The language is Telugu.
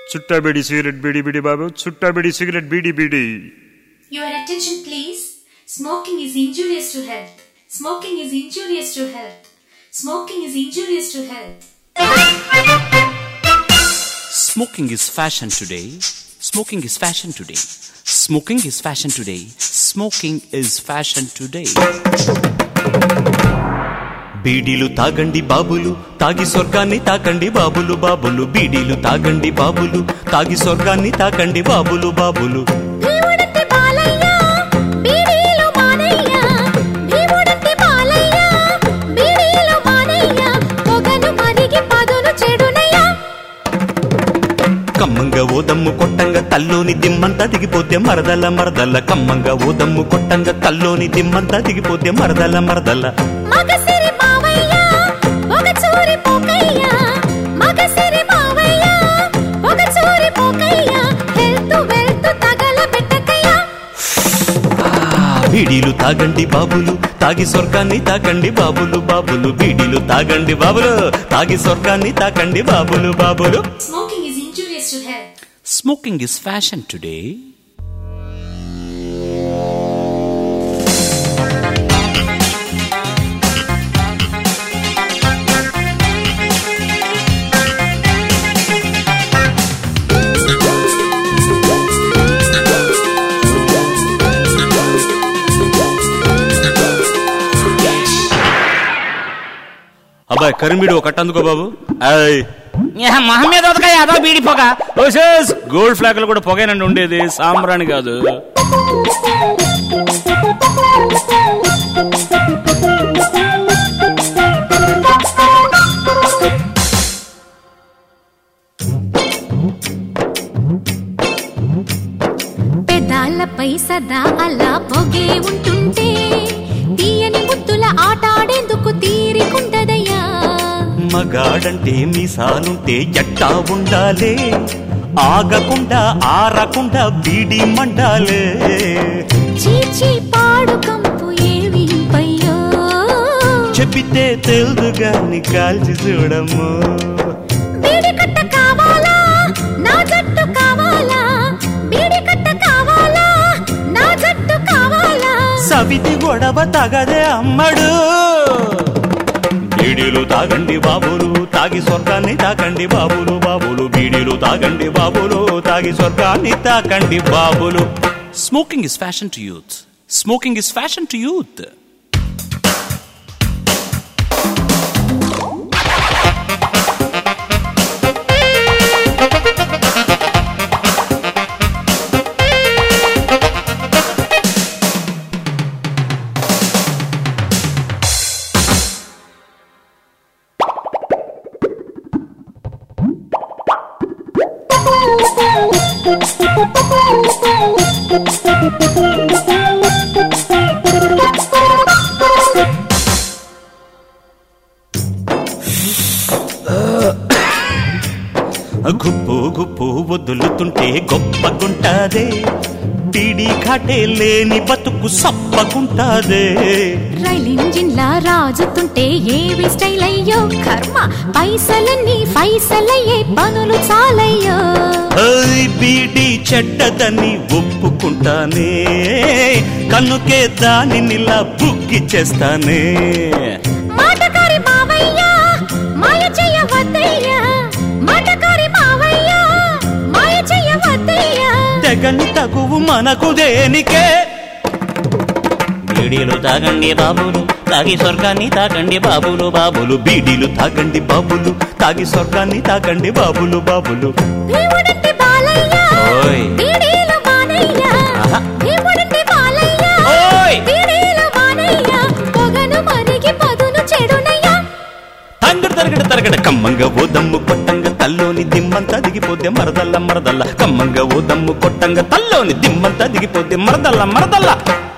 చుట్టా బీడి సిగరెట్ బీడి బీడి బాబు చుట్టా బీడి సిగరెట్ బీడి బీడి Your attention, please. Smoking is injurious to health. Smoking is injurious to health. Smoking is injurious to health. Smoking is fashion today. Smoking is fashion today. Smoking is fashion today. Smoking is fashion today. బీడీలు తాగండి బాబులు తాగి స్వర్గాన్ని తాకండి బాబులు బాబులు బీడీలు తాగండి బాబులు తాగి స్వర్గాన్ని తాకండి బాబులు బాబులు భీముడంటే బాలయ్య బీడీలు మానయ్య భీముడంటే బాలయ్య బీడీలు మానయ్య పొగను మరిగి పదును చెడునయ్య కమ్మంగా ఓదమ్ము కొట్టంగా తల్లోని దిమ్మంతా దిగిపోతే మరదల మరదల కమ్మంగా ఓదమ్ము కొట్టంగా తల్లోని దిమ్మంతా దిగిపోతే మరదల మరదల మగసిరి మావయ్య ఒక చూరి పోకయ్య మగసిరి మావయ్య ఒక చూరి పోకయ్య హెల్త్ వెల్త్ తగల పెట్టకయ్య బీడీలు తాగండి బాబులు తాగి స్వర్గాన్ని తాకండి బాబులు బాబులు బీడీలు తాగండి బాబులు తాగి స్వర్గాన్ని తాకండి బాబులు బాబులు Smoking is injurious to health. Smoking is fashion today అబ్బాయి కరిమిడి ఒక అందుకో బాబు ఆయ్ మొహం మీద ఉదక యాదో బీడి పొగ ఓసేస్ గోల్డ్ ఫ్లాగ్లు కూడా పొగేనండి ఉండేది సాంబ్రాణి కాదు పెదాలపై సదా అలా పొగే ఉంటుంటే తీయని ముద్దుల ఆటాడేందుకు తీరికుంటదయ్యా మగాడంటే మీసాలుంటే ఎట్టా ఉండాలే ఆగకుండా ఆరకుండా బీడి మండాలే చీచి పాడు కంపు ఏవి పయ్యో చెప్పితే తెలుదు గాని కాల్చి చూడము బీడి కట్ట కావాలా నా జట్టు కావాలా బీడి కట్ట కావాలా నా జట్టు కావాలా సవితి గొడవ తగదే అమ్మడు బీడీలు తాగండి బాబులు తాగి స్వర్గాన్ని తాకండి బాబులు బాబులు బీడీలు తాగండి బాబులు తాగి స్వర్గాన్ని తాకండి బాబులు smoking is fashion to youth smoking is fashion to youth గుప్పు గుప్పు వదులుతుంటే గొప్పగుంటాదే పీడి కాటే లేని బతుకు సప్పగుంటాదే రైల్ ఇంజిన్ లా రాజుతుంటే ఏవి స్టైల్ అయ్యో కర్మ పైసలన్నీ ఫైసలయ్యే పనులు చాలయ్యో ఓయ్ బీడి చెడ్డదని ఒప్పుకుంటానే కన్నుకే దానినిలా బుక్కి చేస్తానే మాటకారి మావయ్య మాయ చెయ్యవద్దయ్యా మాటకారి మావయ్య మాయ చెయ్యవద్దయ్యా తెగని తగువు మనకు దేనికే బీడీలు తాగండి బాబులు తాగి స్వర్గాన్ని తాకండి బాబులు బాబులు బీడీలు తాగండి బాబులు తాగి స్వర్గాన్ని తాకండి బాబులు బాబులు భీముడంటే బాలయ్య ఓయ్. బీడీలు మానయ్య ఆహా. భీముడంటే బాలయ్య ఓయ్. బీడీలు మానయ్య పొగను మరిగి పదును చెడునయ్యా తంగడు తరగడ తరగడ కమ్మంగా ఓ దమ్ము కొట్టంగా తల్లోని దిమ్మంతా దిగిపోతే మరదల్ల మరదల్ల కమ్మంగా ఓ దమ్ము కొట్టంగా తల్లోని దిమ్మంతా దిగిపోతే మరదల్ల మరదల్ల